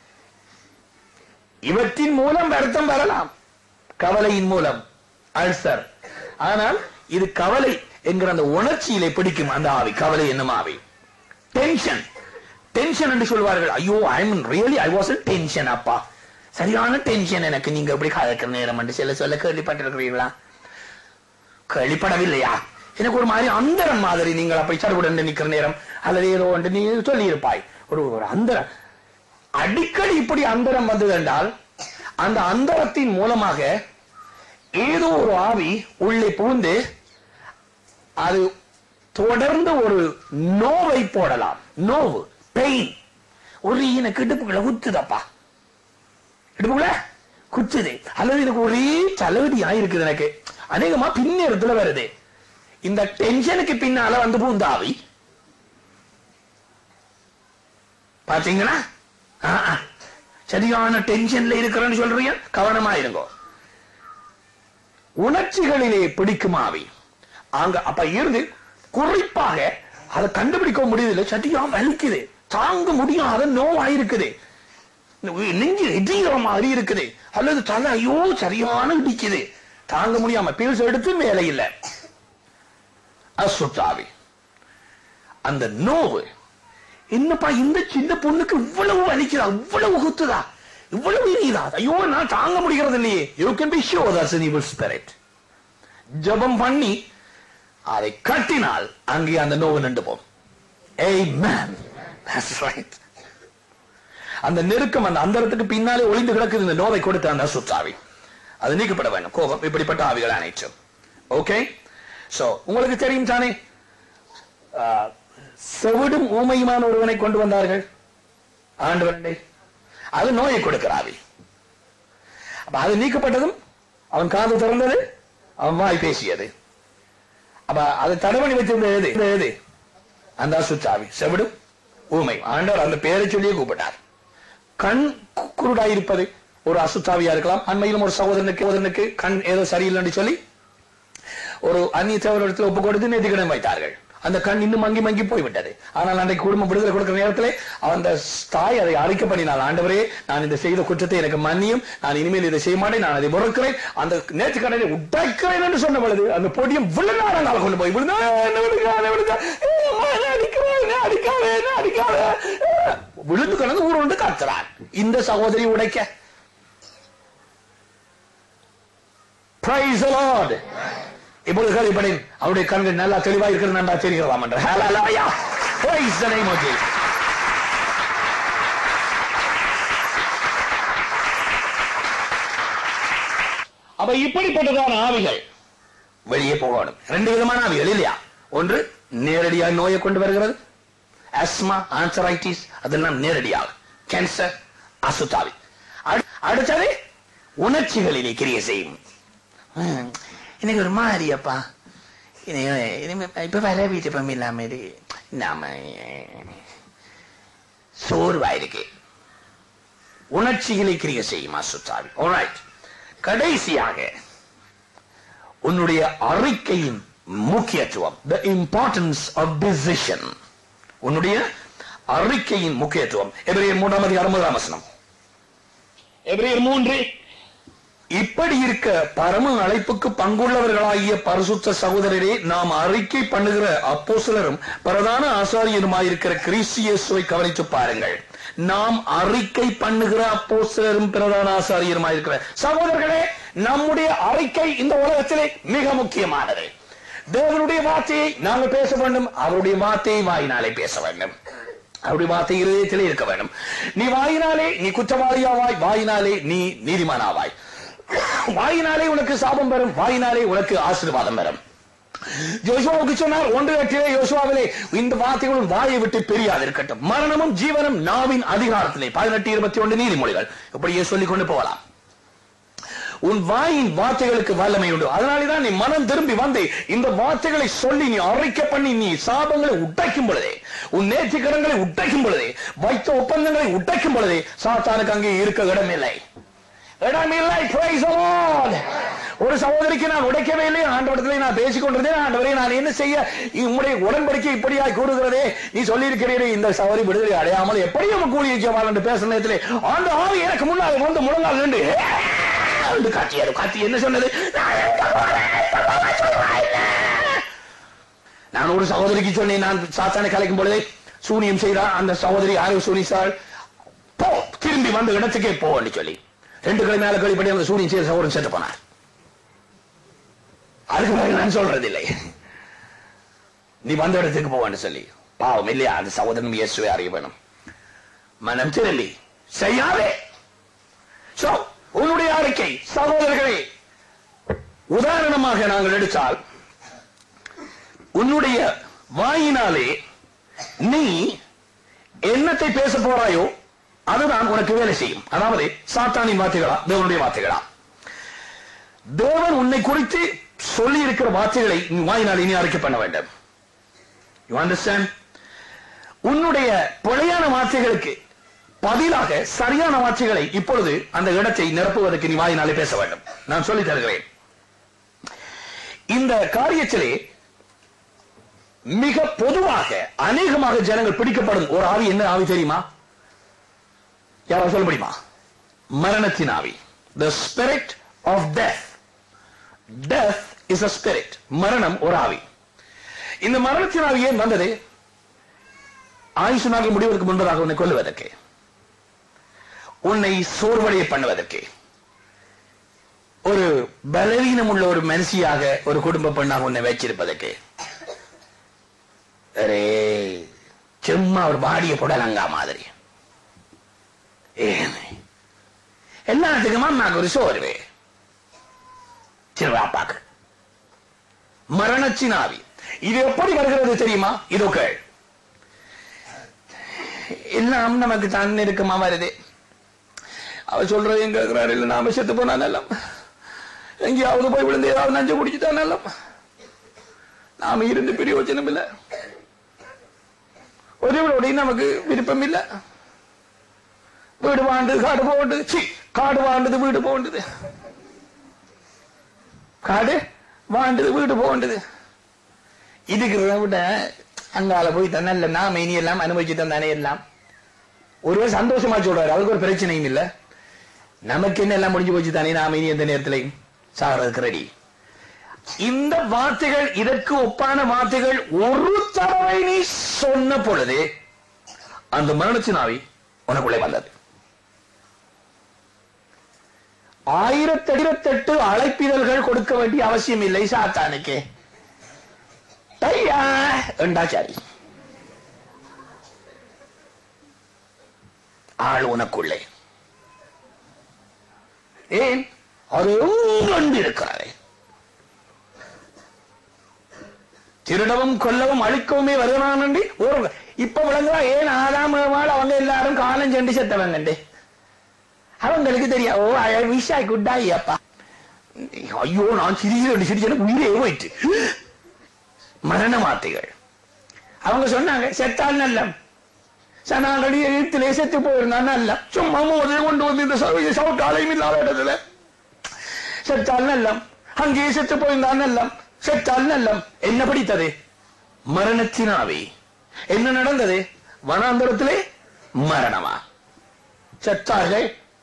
இவற்றின் மூலம் வருத்தம் வரலாம் கவலையின் மூலம் அல்சர் ஆனால் இது கவலை என்கிற அந்த உணர்ச்சியிலே பிடிக்கும் அந்த ஆவி கவலை என்னும் ஆவி டென்ஷன் டென்ஷன் என்று சொல்வார்கள் ஐயோ I am really I was tension அப்பா சரியான டென்ஷன் எனக்கு நீங்க எப்படி கலக்கிற நேரம் என்று சில சொல்ல கேள்விப்பட்டிருக்கிறீர்களா கேள்விப்படவில்லையா எனக்கு ஒரு மாதிரி அந்தரம் மாதிரி நீங்கள் அப்படி சடுகுடன் நிற்கிற நேரம் அல்லது ஏதோ ஒன்று நீ சொல்லி இருப்பாய் ஒரு ஒரு அந்தரம் அடிக்கடி இப்படி அந்தரம் வந்தது என்றால் அந்த அந்தரத்தின் மூலமாக ஏதோ ஒரு ஆவி உள்ளே புகுந்து அது தொடர்ந்து ஒரு நோவை போடலாம் நோவு பெயின் ஒரு எனக்கு இடுப்புக்குள்ள குத்துதப்பா இடுப்புக்குள்ள குத்துது அல்லது எனக்கு ஒரே தலைவலி ஆயிருக்குது எனக்கு அநேகமா பின்னேரத்துல வருது இந்த டென்ஷனுக்கு பின்னால வந்து பூந்த ஆவி பாத்தீங்களா ஆ, ஆ. சரியான டென்ஷன்ல இருக்கிறேன்னு சொல்றீங்க கவனமா இருங்கோ உணர்ச்சிகளிலே பிடிக்கும் ஆவி அங்க அப்ப இருந்து குறிப்பாக அதை கண்டுபிடிக்க முடியல சட்டியா வலிக்குது தாங்க முடியாத நோவாயிருக்குது நெஞ்சு இடிக்கிற மாதிரி இருக்குது அல்லது தலை ஐயோ சரியான இடிக்குது தாங்க முடியாம பீல்ஸ் எடுத்து வேலை இல்ல அசுத்தாவி அந்த நோவு என்னப்பா இந்த சின்ன பொண்ணுக்கு இவ்வளவு வலிக்குதா இவ்வளவு குத்துதா இவ்வளவு எரியுதா ஐயோ நான் தாங்க முடிகிறது இல்லையே you can be sure that's an evil spirit ஜெபம் பண்ணி அதை கட்டினால் அங்கே அந்த நோவு நின்று போகும் Amen. That's right. அந்த நெருக்கம் அந்த அந்தரத்துக்கு பின்னாலே ஒளிந்து கிடக்குது இந்த நோவை கொடுத்த அந்த அசுத்தாவி அது நீக்கப்பட வேண்டும் கோபம் இப்படிப்பட்ட ஆவிகள் அனைத்தும் ஓகே சோ உங்களுக்கு தெரியும் தானே ஆ, செவிடும் ஊமையுமான ஒருவனை கொண்டு வந்தார்கள் ஆண்டவரண்டை அது நோயை கொடுக்கிற ஆவி அப்ப அது நீக்கப்பட்டதும் அவன் காது திறந்தது அவன் வாய் பேசியது அப்ப அதை தடவணி வைத்திருந்த எது இந்த எது அந்த அசுத்தாவி செவிடும் ஊமை ஆண்டவர் அந்த பேரை சொல்லியே கூப்பிட்டார் கண் கு- குருடாயிருப்பது ஒரு அசுத்தாவியா இருக்கலாம் அண்மையிலும் ஒரு சகோதரனுக்கு சகோதரனுக்கு கண் ஏதோ சரியில்லைன்னு சொல்லி ஒரு அந்நிய தேவரிடத்தில் ஒப்பு கொடுத்து நேர்த்திக்கடன் வைத்தார்கள் அந்த கண் இன்னும் மங்கி மங்கி போய்விட்டது ஆனால் அன்றைக்கு குடும்பம் விடுதலை கொடுக்கிற நேரத்திலே அந்த தாய் அதை அறிக்கை பண்ணினாள் ஆண்டவரே நான் இந்த செய்த குற்றத்தை எனக்கு மன்னியும் நான் இனிமேல் இதை செய்ய மாட்டேன் நான் அதை முறக்கிறேன் அந்த நேற்று கடனை உடைக்கிறேன் என்று சொன்ன பொழுது அந்த பொடியும் விழுந்தாரங்கால கொண்டு போய் விழுந்தா என்ன விழுந்தா என்ன விழுந்தா ஏ, அம்மா, என்ன அடிக்கிறா, என்ன அடிக்காத என்ன அடிக்காத விழுந்து கிடந்து ஊர் கொண்டு காத்துறான் இந்த சகோதரி உடைக்க Praise the Lord. இப்பொழுது கேள்விப்படேன் அவருடைய கண்கள் நல்லா தெளிவா இருக்கிறது நன்றா தெரிகிறதாம் என்று Hallelujah. Praise the name of Jesus. அப்ப இப்படிப்பட்டதான ஆவிகள் வெளியே போகணும் ரெண்டு விதமான ஆவிகள் இல்லையா ஒன்று நேரடியாக நோயை கொண்டு வருகிறது அஸ்மா ஆன்சரைட்டிஸ் அதெல்லாம் நேரடியாக கேன்சர் அசுத்தாவி அடு- அடுத்தது உணர்ச்சிகளிலே கிரிய செய்யும் ஹம், எனக்கு ஒரு மாதிரி அப்பா இனி- இனிமே- இப்ப வர வீட்டு பம்பி இல்லாம இருக்கு நாம சோர்வா இருக்கு உணர்ச்சிகளை கிரிய செய்யும் அசுத்தாவி ஆல்ரைட் கடைசியாக உன்னுடைய அறிக்கையின் முக்கியத்துவம் the importance of decision உன்னுடைய அறிக்கையின் முக்கியத்துவம் எபிரேயர் மூன்றாம் அதிகாரம் முதலாம் வசனம் எபிரேயர் மூன்று இப்படி இருக்க பரம அழைப்புக்கு பங்குள்ளவர்களாகிய பரிசுத்த சகோதரரே நாம் அறிக்கை பண்ணுகிற அப்போஸ்தலரும் பிரதான ஆசாரியருமாயிருக்கிற கிறிஸ்து இயேசுவை கவனித்து பாருங்கள் நாம் அறிக்கை பண்ணுகிற அப்போஸ்தலரும் பிரதான ஆசாரியருமாயிருக்கிற சகோதரர்களே நம்முடைய அறிக்கை இந்த உலகத்திலே மிக முக்கியமானது தேவனுடைய வார்த்தையை நாங்கள் பேச வேண்டும் அவருடைய வார்த்தையை வாயினாலே பேச வேண்டும் அவருடைய வார்த்தை இருதயத்திலே இருக்க வேண்டும் நீ வாயினாலே நீ குற்றவாளியாவாய் வாயினாலே நீ நீதிமானாவாய் வாயினாலே உனக்கு சாபம் வரும் வாயினாலே உனக்கு ஆசீர்வாதம் வரும் யோசுவாவுக்கு சொன்னார் ஒன்று எட்டிலே யோசுவாவிலே இந்த வார்த்தைகளும் வாயை விட்டு பிரியாது இருக்கட்டும் மரணமும் ஜீவனும் நாவின் அதிகாரத்திலே பதினெட்டு இருபத்தி ஒன்று நீதிமொழிகள் இப்படியே சொல்லிக் கொண்டு போகலாம் உன் வாயின் வார்த்தைகளுக்கு வல்லமை உண்டு அதனாலதான் நீ மனம் திரும்பி வந்து இந்த வார்த்தைகளை சொல்லி நீ அரைக்க பண்ணி நீ சாபங்களை உடைக்கும் பொழுதே உன் நேர்த்தி கடன்களை உடைக்கும் பொழுதே வைத்த ஒப்பந்தங்களை உடைக்கும் பொழுதே சாத்தானுக்கு அங்கே இருக்க இடமில்லை இடமில்லை praise the Lord. ஒரு சகோதரிக்கு நான் உடைக்கவே இல்லை ஆண்டவரத்திலே நான் பேசிக் கொண்டிருந்தேன் ஆண்டவரே நான் என்ன செய்ய உம்முடைய உடன்படிக்கை இப்படியாய் கூறுகிறதே நீ சொல்லி இருக்கிறீரே இந்த சகோதரி விடுதலை அடையாமல் எப்படி நம்ம கூலி வச்சவாள் என்று பேசுற நேரத்திலே ஆண்டு ஆவி எனக்கு முன்னால் வந்து முழங்கால் நின்று என்று காட்சி காட்சி என்ன சொன்னது நான் எங்க போறேன்? எங்க போறேன்? சொல்லுவாயில்லை. நான் ஒரு சகோதரிக்கு சொன்னேன் நான் சாத்தானை கலைக்கும் பொழுதே சூனியம் செய்தார் அந்த சகோதரி யாரும் சூனிச்சாள் போ திரும்பி வந்த இடத்துக்கே போ என்று சொல்லி ரெண்டு கிழமை மேல கழிப்படி அந்த சூனியம் செய்த சகோதரன் செத்து போனார் அதுக்கு பிறகு நான் சொல்றது இல்லை நீ வந்த இடத்துக்கு போவான்னு சொல்லி பாவம் இல்லையா அந்த சகோதரன் இயேசுவை அறிய வேணும் மனம் திரும்பி செய்யாதே சோ உன்னுடைய அறிக்கை சகோதரர்களே உதாரணமாக நாங்கள் எடுத்தால் உன்னுடைய வாயினாலே நீ என்னத்தை பேச போறாயோ அதுதான் உனக்கு வேலை செய்யும் அதாவது சாத்தானின் வார்த்தைகளா தேவனுடைய வார்த்தைகளா தேவன் உன்னை குறித்து சொல்லி இருக்கிற வார்த்தைகளை நீ வாயினால் இனி அறிக்கை பண்ண வேண்டும் யூ அண்டர்ஸ்டாண்ட் உன்னுடைய பிழையான வார்த்தைகளுக்கு பதிலாக சரியான வார்த்தைகளை இப்பொழுது அந்த இடத்தை நிரப்புவதற்கு நீ வாயினாலே பேச வேண்டும் நான் சொல்லி தருகிறேன் இந்த காரியத்திலே மிக பொதுவாக அநேகமாக ஜனங்கள் பிடிக்கப்படும் ஒரு ஆவி என்ன ஆவி தெரியுமா யாராவது சொல்ல முடியுமா மரணத்தின் ஆவி the spirit of death death is a spirit மரணம் ஒரு ஆவி இந்த மரணத்தின் ஆவி ஏன் வந்தது ஆயுசு நாள் முடிவதற்கு முன்பதாக உன்னை கொல்லுவதற்கு உன்னை சோர்வடைய பண்ணுவதற்கு ஒரு பலவீனம் உள்ள ஒரு மனுஷியாக ஒரு குடும்ப பெண்ணாக உன்னை வச்சிருப்பதற்கு அரே சும்மா ஒரு பாடிய புடலங்கா மாதிரி ஏன் எல்லாத்துக்குமா அம்மாக்கு ஒரு சோர்வு சரி அப்பாக்கு மரணத்தின் ஆவி இது எப்படி வருகிறது தெரியுமா இதோ கேள் எல்லாம் நமக்கு தான் இருக்குமா வருது அவர் சொல்றது எங்க இருக்கிறாரு இல்ல நாம செத்து போனா நல்லம் எங்கேயாவது போய் விழுந்து ஏதாவது நஞ்சு குடிச்சுட்டா நல்லம் நாம இருந்து பிரயோஜனம் இல்ல ஒருவருடைய நமக்கு விருப்பம் இல்ல வீடு வாண்டது காடு போண்டது சி காடு வாண்டது வீடு போண்டது காடு வாண்டது வீடு போண்டது இதுக்கு விட அங்கால போய் நல்ல நாம இனி எல்லாம் அனுபவிச்சு தானே எல்லாம் ஒருவர் சந்தோஷமா சொல்றாரு அவருக்கு ஒரு பிரச்சனையும் இல்ல நமக்கு என்ன எல்லாம் முடிஞ்சு போச்சு தானே நாம இனி எந்த நேரத்திலையும் சாகிறதுக்கு ரெடி இந்த வார்த்தைகள் இதற்கு ஒப்பான வார்த்தைகள் ஒரு தடவை நீ சொன்ன பொழுது அந்த மரணத்தின் ஆவி உனக்குள்ளே வந்தது ஆயிரத்தி இருபத்தெட்டு அழைப்பிதழ்கள் கொடுக்க வேண்டிய அவசியம் இல்லை சாத்தானுக்கு ஐயா என்றாச்சாரி ஆள் உனக்குள்ளே ஏன் அது கொண்டு இருக்கிறாரே திருடவும் கொல்லவும் அழிக்கவுமே வருகிறான் ஒரு இப்ப விளங்குறா ஏன் ஆதாம் ஏவாள் அவங்க எல்லாரும் காலம் சென்று செத்தவங்க அவங்களுக்கு தெரியும் oh I wish I could die அப்பா ஐயோ நான் சிரிச்சு சிரிச்சு உயிரே போயிட்டு மரண வார்த்தைகள் அவங்க சொன்னாங்க செத்தால் நல்லம் சனாலடி எழுத்திலே செத்து போயிருந்தா நல்ல சும்மா மோதலை கொண்டு வந்து இந்த சௌ- சவுட்டாலையும் இல்லாத இடத்துல செத்தால் நல்லம் அங்கேயே செத்து போயிருந்தா நல்லம் செத்தால் நல்லம் என்ன பிடித்தது மரணத்தினாவே என்ன நடந்தது வனாந்தரத்திலே மரணமா செத்தார்கள்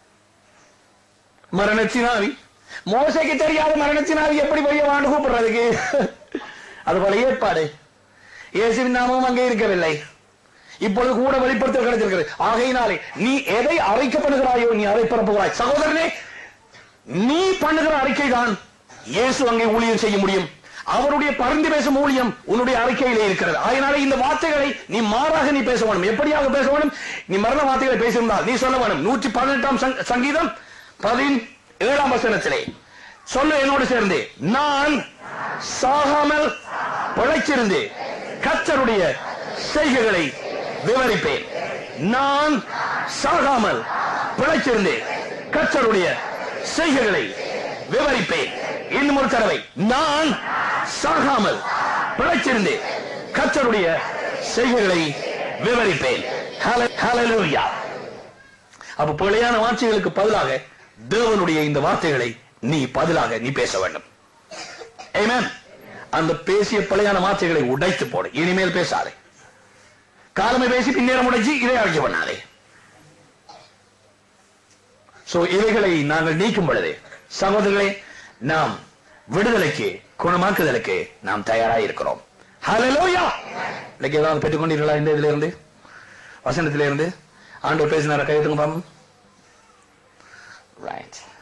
மரணத்தினாவி மோசைக்கு தெரியாத மரணத்தினாவி எப்படி போய் வாண்டு கூப்பிடுறதுக்கு அது போல ஏற்பாடு இயேசுவின் நாமமும் அங்கே இருக்கவில்லை இப்பொழுது கூட வெளிப்படுத்த கிடைத்திருக்கிறது ஆகையினாலே நீ எதை அரைக்கப்படுகிறாயோ நீ அதை பரப்புகிறாய் சகோதரனே நீ பண்ணுகிற அறிக்கை தான் இயேசு அங்கே ஊழியம் செய்ய முடியும் அவருடைய பரிந்து பேசும் ஊழியம் உன்னுடைய அறிக்கையிலே இருக்கிறது அதனால இந்த வார்த்தைகளை நீ மாறாக நீ பேச வேணும் எப்படியாக பேச வேணும் நீ மரண வார்த்தைகளை பேசியிருந்தால் நீ சொல்ல வேணும் நூற்றி பதினெட்டாம் சங்- சங்கீதம் பதின் ஏழாம் வசனத்திலே சொல்லு என்னோடு சேர்ந்து நான் சாகாமல் பிழைச்சிருந்து கர்த்தருடைய செய்கைகளை விவரிப்பேன் நான் சாகாமல் பிழைச்சிருந்து கர்த்தருடைய செய்கைகளை விவரிப்பேன் இன்னும் ஒரு தடவை நான் சாகாமல் பிழைச்சிருந்தேன் கர்த்தருடைய செய்கைகளை விவரிப்பேன் Halle- Hallelujah. அப்ப பிழையான வார்த்தைகளுக்கு பதிலாக தேவனுடைய இந்த வார்த்தைகளை நீ பதிலாக நீ பேச வேண்டும் Amen. அந்த பேசிய பிழையான வார்த்தைகளை உடைத்து போடு இனிமேல் பேசாதே காலமை பேசி பின்னேறம் உடைச்சு இதை அழைக்க பண்ணாதே சோ இவைகளை நாங்கள் நீக்கும் பொழுது சகோதரர்களே நாம் விடுதலைக்கு குணமாக்குதலுக்கு நாம் தயாராக இருக்கிறோம் ஹalleluya இன்னைக்கு ஏதாவது பெற்றுக்கொண்டீர்களா இந்த இதுல இருந்து வசனத்திலிருந்து ஆண்டவர் பேசினார கையெழுத்துங்க பாப்போம் ரைட்